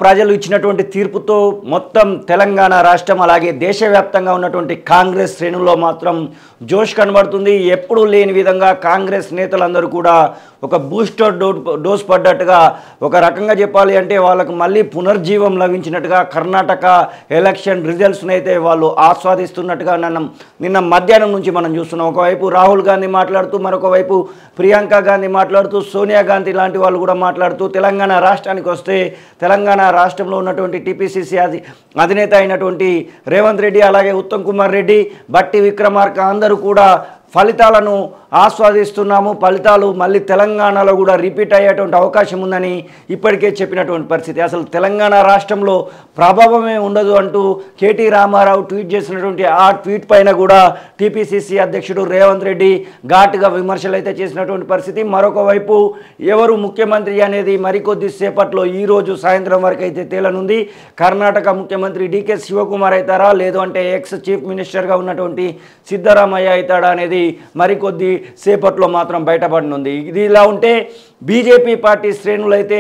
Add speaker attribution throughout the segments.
Speaker 1: ప్రజలు ఇచ్చినటువంటి తీర్పుతో మొత్తం తెలంగాణ రాష్ట్రం అలాగే దేశవ్యాప్తంగా ఉన్నటువంటి కాంగ్రెస్ శ్రేణుల్లో మాత్రం జోష్ కనబడుతుంది ఎప్పుడూ లేని విధంగా కాంగ్రెస్ నేతలందరూ కూడా ఒక బూస్టర్ డో డోస్ పడ్డట్టుగా ఒక రకంగా చెప్పాలి అంటే వాళ్ళకు మళ్ళీ పునర్జీవం లభించినట్టుగా కర్ణాటక ఎలక్షన్ రిజల్ట్స్ని అయితే వాళ్ళు ఆస్వాదిస్తున్నట్టుగా నిన్న నిన్న మధ్యాహ్నం నుంచి మనం చూస్తున్నాం ఒకవైపు రాహుల్ గాంధీ మాట్లాడుతూ మరొక వైపు ప్రియాంక గాంధీ మాట్లాడుతూ సోనియా గాంధీ లాంటి వాళ్ళు కూడా మాట్లాడుతూ తెలంగాణ రాష్ట్రానికి వస్తే తెలంగాణ రాష్ట్రంలో ఉన్నటువంటి టీపీసీసీ అధి అధినేత అయినటువంటి రేవంత్ రెడ్డి అలాగే ఉత్తమ్ కుమార్ రెడ్డి బట్టి విక్రమార్క అందరూ కూడా ఫలితాలను ఆస్వాదిస్తున్నాము ఫలితాలు మళ్ళీ తెలంగాణలో కూడా రిపీట్ అయ్యేటువంటి అవకాశం ఉందని ఇప్పటికే చెప్పినటువంటి పరిస్థితి అసలు తెలంగాణ రాష్ట్రంలో ప్రభావమే ఉండదు అంటూ కేటీ రామారావు ట్వీట్ చేసినటువంటి ఆ ట్వీట్ పైన కూడా టీపీసీసీ అధ్యక్షుడు రేవంత్ రెడ్డి ఘాటుగా విమర్శలు అయితే చేసినటువంటి పరిస్థితి మరొక వైపు ఎవరు ముఖ్యమంత్రి అనేది మరికొద్ది సేపట్లో ఈ రోజు సాయంత్రం వరకు అయితే తేలనుంది కర్ణాటక ముఖ్యమంత్రి డీకే శివకుమార్ అవుతారా లేదు అంటే ఎక్స్ చీఫ్ మినిస్టర్గా ఉన్నటువంటి సిద్ధరామయ్య అవుతాడా అనేది మరికొద్ది సేపట్లో మాత్రం బయటపడనుంది ఇది ఇలా ఉంటే బీజేపీ పార్టీ శ్రేణులైతే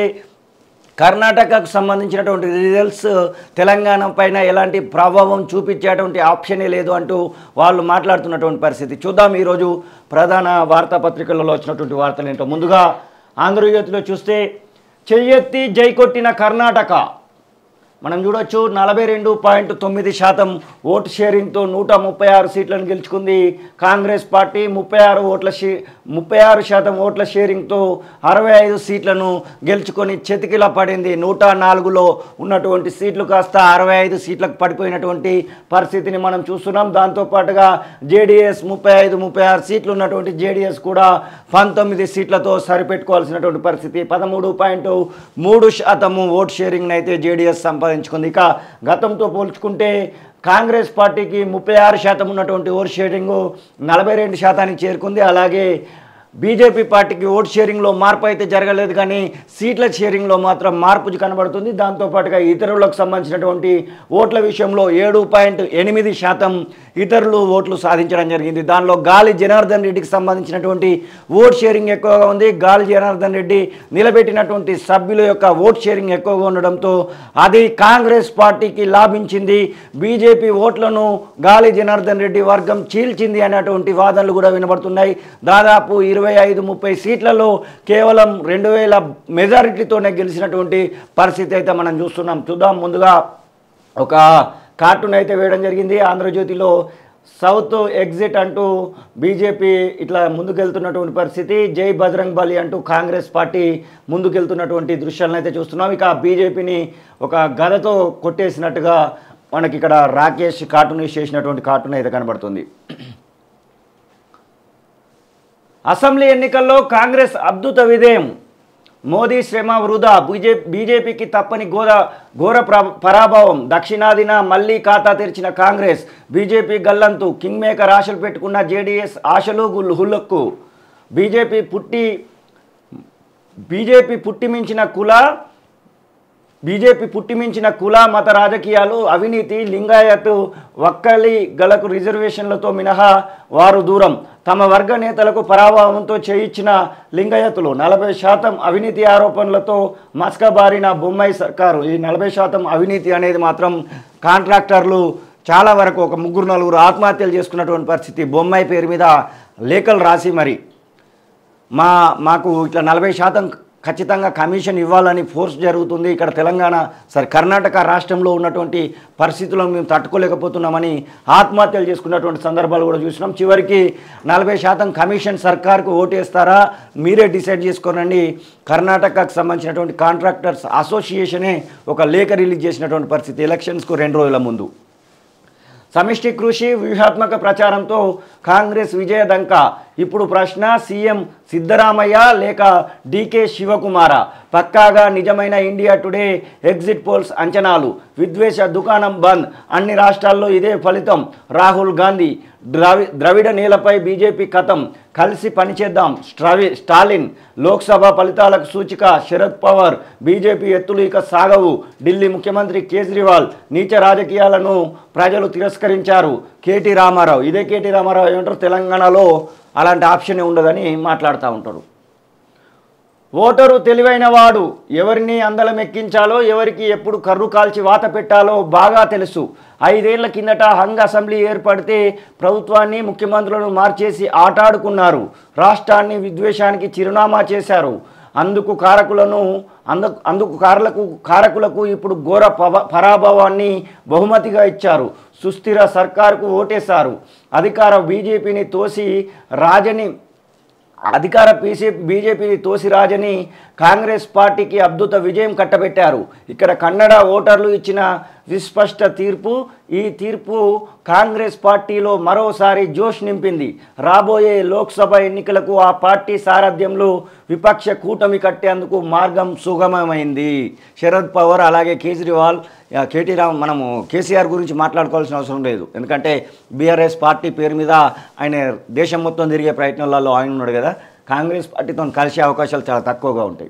Speaker 1: కర్ణాటకకు సంబంధించినటువంటి రిజల్ట్స్ తెలంగాణ పైన ఎలాంటి ప్రభావం చూపించేటువంటి ఆప్షనే లేదు అంటూ వాళ్ళు మాట్లాడుతున్నటువంటి పరిస్థితి చూద్దాం ఈరోజు ప్రధాన వార్తాపత్రికలలో వచ్చినటువంటి వార్తలు ఏంటో ముందుగా ఆంధ్రజ్యోతిలో చూస్తే చెయ్యెత్తి జై కొట్టిన కర్ణాటక మనం చూడొచ్చు నలభై రెండు పాయింట్ తొమ్మిది శాతం ఓటు షేరింగ్తో నూట ముప్పై ఆరు సీట్లను గెలుచుకుంది కాంగ్రెస్ పార్టీ ముప్పై ఆరు ఓట్ల షే ముప్పై ఆరు శాతం ఓట్ల షేరింగ్తో అరవై ఐదు సీట్లను గెలుచుకొని చెతికిలా పడింది నూట నాలుగులో ఉన్నటువంటి సీట్లు కాస్త అరవై ఐదు సీట్లకు పడిపోయినటువంటి పరిస్థితిని మనం చూస్తున్నాం దాంతోపాటుగా జేడీఎస్ ముప్పై ఐదు ముప్పై ఆరు సీట్లు ఉన్నటువంటి జేడీఎస్ కూడా పంతొమ్మిది సీట్లతో సరిపెట్టుకోవాల్సినటువంటి పరిస్థితి పదమూడు పాయింట్ మూడు శాతము ఓట్ షేరింగ్ని అయితే జేడీఎస్ సంపాదించుకుంది ఇక గతంతో పోల్చుకుంటే కాంగ్రెస్ పార్టీకి ముప్పై ఆరు శాతం ఉన్నటువంటి ఓట్ షేరింగ్ నలభై రెండు శాతానికి చేరుకుంది అలాగే బీజేపీ పార్టీకి ఓట్ షేరింగ్లో మార్పు అయితే జరగలేదు కానీ సీట్ల షేరింగ్లో మాత్రం మార్పు కనబడుతుంది దాంతోపాటుగా ఇతరులకు సంబంధించినటువంటి ఓట్ల విషయంలో ఏడు పాయింట్ ఎనిమిది శాతం ఇతరులు ఓట్లు సాధించడం జరిగింది దానిలో గాలి జనార్దన్ రెడ్డికి సంబంధించినటువంటి ఓట్ షేరింగ్ ఎక్కువగా ఉంది గాలి జనార్దన్ రెడ్డి నిలబెట్టినటువంటి సభ్యుల యొక్క ఓట్ షేరింగ్ ఎక్కువగా ఉండడంతో అది కాంగ్రెస్ పార్టీకి లాభించింది బీజేపీ ఓట్లను గాలి జనార్దన్ రెడ్డి వర్గం చీల్చింది అనేటువంటి వాదనలు కూడా వినబడుతున్నాయి దాదాపు ఇరవై ఐదు ముప్పై సీట్లలో కేవలం రెండు వేల మెజారిటీతోనే గెలిచినటువంటి పరిస్థితి అయితే మనం చూస్తున్నాం చూద్దాం ముందుగా ఒక కార్టూన్ అయితే వేయడం జరిగింది ఆంధ్రజ్యోతిలో సౌత్ ఎగ్జిట్ అంటూ బీజేపీ ఇట్లా ముందుకెళ్తున్నటువంటి పరిస్థితి జై బజరంగ్ బలి అంటూ కాంగ్రెస్ పార్టీ ముందుకెళ్తున్నటువంటి దృశ్యాలను అయితే చూస్తున్నాం ఇక బీజేపీని ఒక గదతో కొట్టేసినట్టుగా మనకి ఇక్కడ రాకేష్ కార్టూన్ చేసినటువంటి కార్టూన్ అయితే కనబడుతుంది అసెంబ్లీ ఎన్నికల్లో కాంగ్రెస్ అద్భుత విజయం మోదీ శ్రమ వృధా బీజే బీజేపీకి తప్పని ఘోర ఘోర ప్ర- పరాభవం దక్షిణాదిన మళ్లీ ఖాతా తెరిచిన కాంగ్రెస్ బీజేపీ గల్లంతు కింగ్ మేకర్ ఆశలు పెట్టుకున్న జేడీఎస్ ఆశలు గుల్- హుల్లక్కు బీజేపీ పుట్టి బీజేపీ పుట్టిమించిన కుల బీజేపీ పుట్టిమించిన కుల మత రాజకీయాలు అవినీతి లింగాయత్ వక్కలి గలకు రిజర్వేషన్లతో మినహా వారు దూరం తమ వర్గ నేతలకు పరాభవంతో చేయించిన లింగాయతులు నలభై శాతం అవినీతి ఆరోపణలతో మస్కబారిన బొమ్మాయి సర్కారు ఈ నలభై శాతం అవినీతి అనేది మాత్రం కాంట్రాక్టర్లు చాలా వరకు ఒక ముగ్గురు నలుగురు ఆత్మహత్యలు చేసుకున్నటువంటి పరిస్థితి బొమ్మాయి పేరు మీద లేఖలు రాసి మరి మా మాకు ఇట్లా నలభై శాతం ఖచ్చితంగా కమిషన్ ఇవ్వాలని ఫోర్స్ జరుగుతుంది ఇక్కడ తెలంగాణ సరే కర్ణాటక రాష్ట్రంలో ఉన్నటువంటి పరిస్థితులను మేము తట్టుకోలేకపోతున్నామని ఆత్మహత్యలు చేసుకున్నటువంటి సందర్భాలు కూడా చూసినాం చివరికి నలభై శాతం కమిషన్ సర్కార్కు ఓటేస్తారా మీరే డిసైడ్ చేసుకోనండి కర్ణాటకకు సంబంధించినటువంటి కాంట్రాక్టర్స్ అసోసియేషనే ఒక లేఖ రిలీజ్ చేసినటువంటి పరిస్థితి ఎలక్షన్స్కు రెండు రోజుల ముందు సమిష్టి కృషి వ్యూహాత్మక ప్రచారంతో కాంగ్రెస్ విజయదంక ఇప్పుడు ప్రశ్న సీఎం సిద్ధరామయ్య లేక డీకే శివకుమార పక్కాగా నిజమైన ఇండియా టుడే ఎగ్జిట్ పోల్స్ అంచనాలు విద్వేష దుకాణం బంద్ అన్ని రాష్ట్రాల్లో ఇదే ఫలితం రాహుల్ గాంధీ ద్రవి ద్రవిడ నేలపై బీజేపీ కథం కలిసి పనిచేద్దాం స్ట్రవి స్టాలిన్ లోక్సభ ఫలితాలకు సూచిక శరద్ పవార్ బీజేపీ ఎత్తులు ఇక సాగవు ఢిల్లీ ముఖ్యమంత్రి కేజ్రీవాల్ నీచ రాజకీయాలను ప్రజలు తిరస్కరించారు కేటీ రామారావు ఇదే కేటీ రామారావు ఏమంటారు తెలంగాణలో అలాంటి ఆప్షనే ఉండదని మాట్లాడుతూ ఉంటారు ఓటరు తెలివైన వాడు ఎవరిని అందలం ఎక్కించాలో ఎవరికి ఎప్పుడు కర్రు కాల్చి వాత పెట్టాలో బాగా తెలుసు ఐదేళ్ల కిందట హంగ్ అసెంబ్లీ ఏర్పడితే ప్రభుత్వాన్ని ముఖ్యమంత్రులను మార్చేసి ఆటాడుకున్నారు రాష్ట్రాన్ని విద్వేషానికి చిరునామా చేశారు అందుకు కారకులను అందు అందుకు కారలకు కారకులకు ఇప్పుడు ఘోర పవ పరాభవాన్ని బహుమతిగా ఇచ్చారు సుస్థిర సర్కారుకు ఓటేశారు అధికార బీజేపీని తోసి రాజని అధికార పీసీ బీజేపీని తోసిరాజని కాంగ్రెస్ పార్టీకి అద్భుత విజయం కట్టబెట్టారు ఇక్కడ కన్నడ ఓటర్లు ఇచ్చిన విస్పష్ట తీర్పు ఈ తీర్పు కాంగ్రెస్ పార్టీలో మరోసారి జోష్ నింపింది రాబోయే లోక్సభ ఎన్నికలకు ఆ పార్టీ సారథ్యంలో విపక్ష కూటమి కట్టేందుకు మార్గం సుగమమైంది శరద్ పవార్ అలాగే కేజ్రీవాల్ ఆ, కేటీ రామ్ మనము కేసీఆర్ గురించి మాట్లాడుకోవాల్సిన అవసరం లేదు ఎందుకంటే బీఆర్ఎస్ పార్టీ పేరు మీద ఆయన దేశం మొత్తం తిరిగే ప్రయత్నాలలో ఆయన ఉన్నాడు కదా కాంగ్రెస్ పార్టీతో కలిసే అవకాశాలు చాలా తక్కువగా ఉంటాయి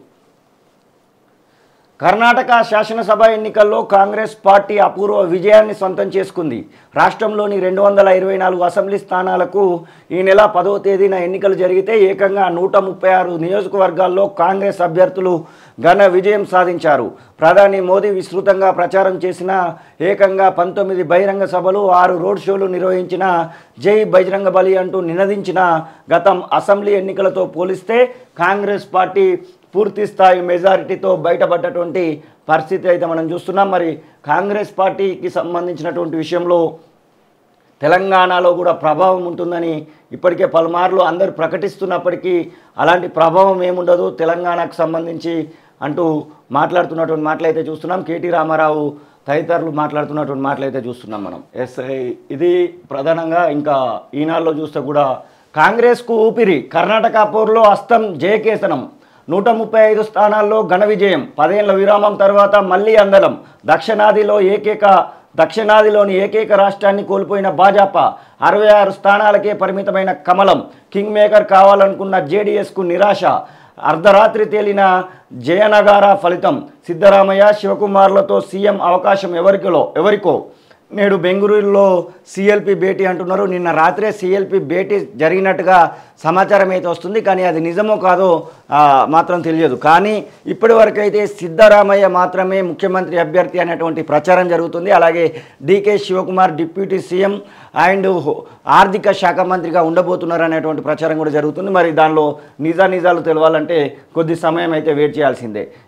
Speaker 1: కర్ణాటక శాసనసభ ఎన్నికల్లో కాంగ్రెస్ పార్టీ అపూర్వ విజయాన్ని సొంతం చేసుకుంది రాష్ట్రంలోని రెండు వందల ఇరవై నాలుగు అసెంబ్లీ స్థానాలకు ఈ నెల పదవ తేదీన ఎన్నికలు జరిగితే ఏకంగా నూట ముప్పై ఆరు నియోజకవర్గాల్లో కాంగ్రెస్ అభ్యర్థులు ఘన విజయం సాధించారు ప్రధాని మోదీ విస్తృతంగా ప్రచారం చేసిన ఏకంగా పంతొమ్మిది బహిరంగ సభలు ఆరు రోడ్ షోలు నిర్వహించిన జై బజరంగ బలి అంటూ నినదించిన గతం అసెంబ్లీ ఎన్నికలతో పోలిస్తే కాంగ్రెస్ పార్టీ పూర్తి స్థాయి మెజారిటీతో బయటపడ్డటువంటి పరిస్థితి అయితే మనం చూస్తున్నాం మరి కాంగ్రెస్ పార్టీకి సంబంధించినటువంటి విషయంలో తెలంగాణలో కూడా ప్రభావం ఉంటుందని ఇప్పటికే పలుమార్లు అందరూ ప్రకటిస్తున్నప్పటికీ అలాంటి ప్రభావం ఏముండదు తెలంగాణకు సంబంధించి అంటూ మాట్లాడుతున్నటువంటి మాటలైతే చూస్తున్నాం కేటీ రామారావు తదితరులు మాట్లాడుతున్నటువంటి మాటలైతే చూస్తున్నాం మనం ఎస్ ఇది ప్రధానంగా ఇంకా ఈనాడులో చూస్తే కూడా కాంగ్రెస్కు ఊపిరి కర్ణాటక పోరులో అస్తం జయకేతనం నూట ముప్పై ఐదు స్థానాల్లో ఘన విజయం పదేళ్ల విరామం తర్వాత మళ్ళీ అందలం దక్షిణాదిలో ఏకైక దక్షిణాదిలోని ఏకైక రాష్ట్రాన్ని కోల్పోయిన భాజపా అరవై ఆరు స్థానాలకే పరిమితమైన కమలం కింగ్ మేకర్ కావాలనుకున్న జేడీఎస్కు నిరాశ అర్ధరాత్రి తేలిన జయనగార ఫలితం సిద్ధరామయ్య శివకుమార్లతో సీఎం అవకాశం ఎవరికిలో ఎవరికో నేడు బెంగళూరులో సిఎల్పి భేటీ అంటున్నారు నిన్న రాత్రే సిఎల్పి భేటీ జరిగినట్టుగా సమాచారం అయితే వస్తుంది కానీ అది నిజమో కాదో ఆ, మాత్రం తెలియదు కానీ ఇప్పటి వరకు అయితే సిద్ధరామయ్య మాత్రమే ముఖ్యమంత్రి అభ్యర్థి అనేటువంటి ప్రచారం జరుగుతుంది అలాగే DK Shivakumar deputy CM and హో- ఆర్థిక శాఖ మంత్రిగా ఉండబోతున్నారు అనేటువంటి ప్రచారం కూడా జరుగుతుంది మరి దానిలో నిజా నిజాలు తెలవాలంటే కొద్ది సమయం అయితే వెయిట్ చేయాల్సిందే